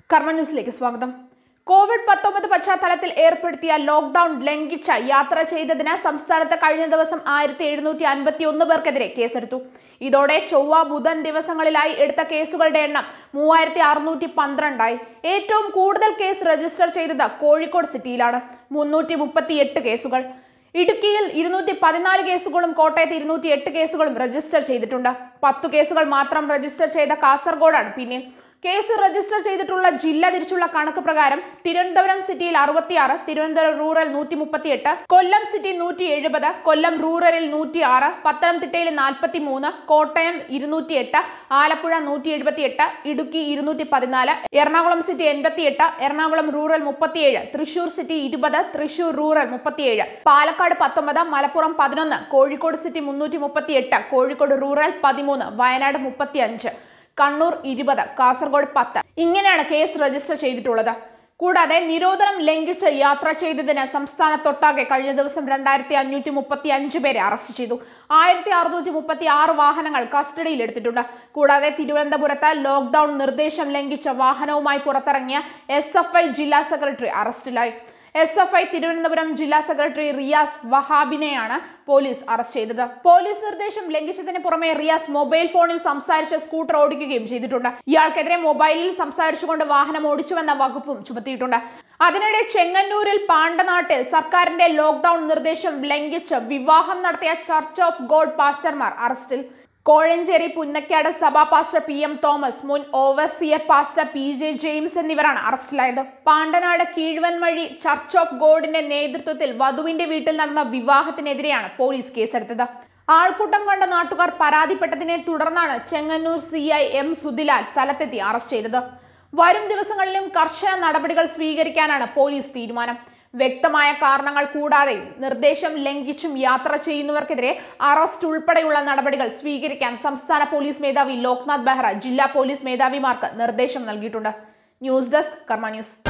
കർമ്മ ന്യൂസിലേക്ക് സ്വാഗതം കോവിഡ് പത്തൊമ്പത് പശ്ചാത്തലത്തിൽ ഏർപ്പെടുത്തിയ ലോക്ഡൌൺ ലംഘിച്ച യാത്ര ചെയ്തതിന് സംസ്ഥാനത്ത് കഴിഞ്ഞ ദിവസം ആയിരത്തി എഴുന്നൂറ്റി അൻപത്തി ഒന്ന് പേർക്കെതിരെ കേസെടുത്തു ഇതോടെ ചൊവ്വ ബുധൻ ദിവസങ്ങളിലായി എടുത്ത കേസുകളുടെ എണ്ണം മൂവായിരത്തി അറുന്നൂറ്റി പന്ത്രണ്ടായി ഏറ്റവും കൂടുതൽ കേസ് രജിസ്റ്റർ ചെയ്തത് കോഴിക്കോട് സിറ്റിയിലാണ് മുന്നൂറ്റി മുപ്പത്തി എട്ട് കേസുകൾ ഇടുക്കിയിൽ ഇരുന്നൂറ്റി പതിനാല് കേസുകളും കോട്ടയത്ത് ഇരുന്നൂറ്റി എട്ട് കേസുകളും രജിസ്റ്റർ ചെയ്തിട്ടുണ്ട് പത്തു കേസുകൾ മാത്രം രജിസ്റ്റർ ചെയ്ത കാസർഗോഡാണ് പിന്നെ കേസ് രജിസ്റ്റർ ചെയ്തിട്ടുള്ള ജില്ല തിരിച്ചുള്ള കണക്ക് പ്രകാരം തിരുവനന്തപുരം സിറ്റിയിൽ അറുപത്തിയാറ് തിരുവനന്തപുരം റൂറൽ നൂറ്റി മുപ്പത്തിയെട്ട് കൊല്ലം സിറ്റി നൂറ്റി എഴുപത് കൊല്ലം റൂറലിൽ നൂറ്റി ആറ് പത്തനംതിട്ടയിൽ നാൽപ്പത്തി മൂന്ന് കോട്ടയം ഇരുന്നൂറ്റി എട്ട് ആലപ്പുഴ നൂറ്റി എഴുപത്തി എട്ട് ഇടുക്കി ഇരുന്നൂറ്റി പതിനാല് എറണാകുളം സിറ്റി എൺപത്തിയെട്ട് എറണാകുളം റൂറൽ മുപ്പത്തിയേഴ് തൃശൂർ സിറ്റി ഇരുപത് തൃശൂർ റൂറൽ മുപ്പത്തിയേഴ് പാലക്കാട് പത്തൊമ്പത് മലപ്പുറം പതിനൊന്ന് കോഴിക്കോട് സിറ്റി മുന്നൂറ്റി മുപ്പത്തിയെട്ട് കോഴിക്കോട് റൂറൽ പതിമൂന്ന് വയനാട് മുപ്പത്തി അഞ്ച് കണ്ണൂർ ഇരുപത് കാസർഗോഡ് പത്ത് ഇങ്ങനെയാണ് കേസ് രജിസ്റ്റർ ചെയ്തിട്ടുള്ളത് കൂടാതെ നിരോധനം ലംഘിച്ച് യാത്ര ചെയ്തതിന് സംസ്ഥാനത്തൊട്ടാകെ കഴിഞ്ഞ ദിവസം രണ്ടായിരത്തി അഞ്ഞൂറ്റി മുപ്പത്തി അഞ്ച് പേരെ അറസ്റ്റ് ചെയ്തു ആയിരത്തി അറുന്നൂറ്റി മുപ്പത്തി ആറ് വാഹനങ്ങൾ കസ്റ്റഡിയിൽ എടുത്തിട്ടുണ്ട് കൂടാതെ തിരുവനന്തപുരത്ത് ലോക്ഡൌൺ നിർദ്ദേശം ലംഘിച്ച വാഹനവുമായി പുറത്തിറങ്ങിയ എസ് എഫ് ഐ ജില്ലാ സെക്രട്ടറി അറസ്റ്റിലായി എസ് എഫ് ഐ തിരുവനന്തപുരം ജില്ലാ സെക്രട്ടറി റിയാസ് വഹാബിനെയാണ് പോലീസ് അറസ്റ്റ് ചെയ്തത് പോലീസ് നിർദ്ദേശം ലംഘിച്ചതിന് പുറമെ റിയാസ് മൊബൈൽ ഫോണിൽ സംസാരിച്ച് സ്കൂട്ടർ ഓടിക്കുകയും ചെയ്തിട്ടുണ്ട് ഇയാൾക്കെതിരെ മൊബൈലിൽ സംസാരിച്ചുകൊണ്ട് വാഹനം ഓടിച്ചുവെന്ന വകുപ്പും ചുമത്തിയിട്ടുണ്ട് അതിനിടെ ചെങ്ങന്നൂരിൽ പാണ്ടനാട്ടിൽ സർക്കാരിന്റെ ലോക്ഡൌൺ നിർദ്ദേശം ലംഘിച്ച് വിവാഹം നടത്തിയ ചർച്ച് ഓഫ് ഗോഡ് പാസ്റ്റർമാർ അറസ്റ്റിൽ കോഴഞ്ചേരി പുന്നക്കാട് സഭാ പാസ്റ്റർ പി എം തോമസ് മുൻ overseer pastor P J James എന്നിവരാണ് അറസ്റ്റിലായത് പാണ്ടനാട് കീഴ്വൻമഴി ചർച്ച് ഓഫ് ഗോഡിന്റെ നേതൃത്വത്തിൽ വധുവിന്റെ വീട്ടിൽ നടന്ന വിവാഹത്തിനെതിരെയാണ് പോലീസ് കേസെടുത്തത് ആൾക്കൂട്ടം കണ്ട നാട്ടുകാർ പരാതിപ്പെട്ടതിനെ തുടർന്നാണ് Chengannur C I M Sudhilal സ്ഥലത്തെത്തി അറസ്റ്റ് ചെയ്തത് വരും ദിവസങ്ങളിലും കർശന നടപടികൾ സ്വീകരിക്കാനാണ് പോലീസ് തീരുമാനം വ്യക്തമായ കാരണങ്ങൾ കൂടാതെ നിർദ്ദേശം ലംഘിച്ചും യാത്ര ചെയ്യുന്നവർക്കെതിരെ അറസ്റ്റ് ഉൾപ്പെടെയുള്ള നടപടികൾ സ്വീകരിക്കാൻ സംസ്ഥാന പോലീസ് മേധാവി ലോക്നാഥ് ബെഹ്റ ജില്ലാ പോലീസ് മേധാവിമാർക്ക് നിർദ്ദേശം നൽകിയിട്ടുണ്ട് ന്യൂസ് ഡെസ്ക് കർമ്മ ന്യൂസ്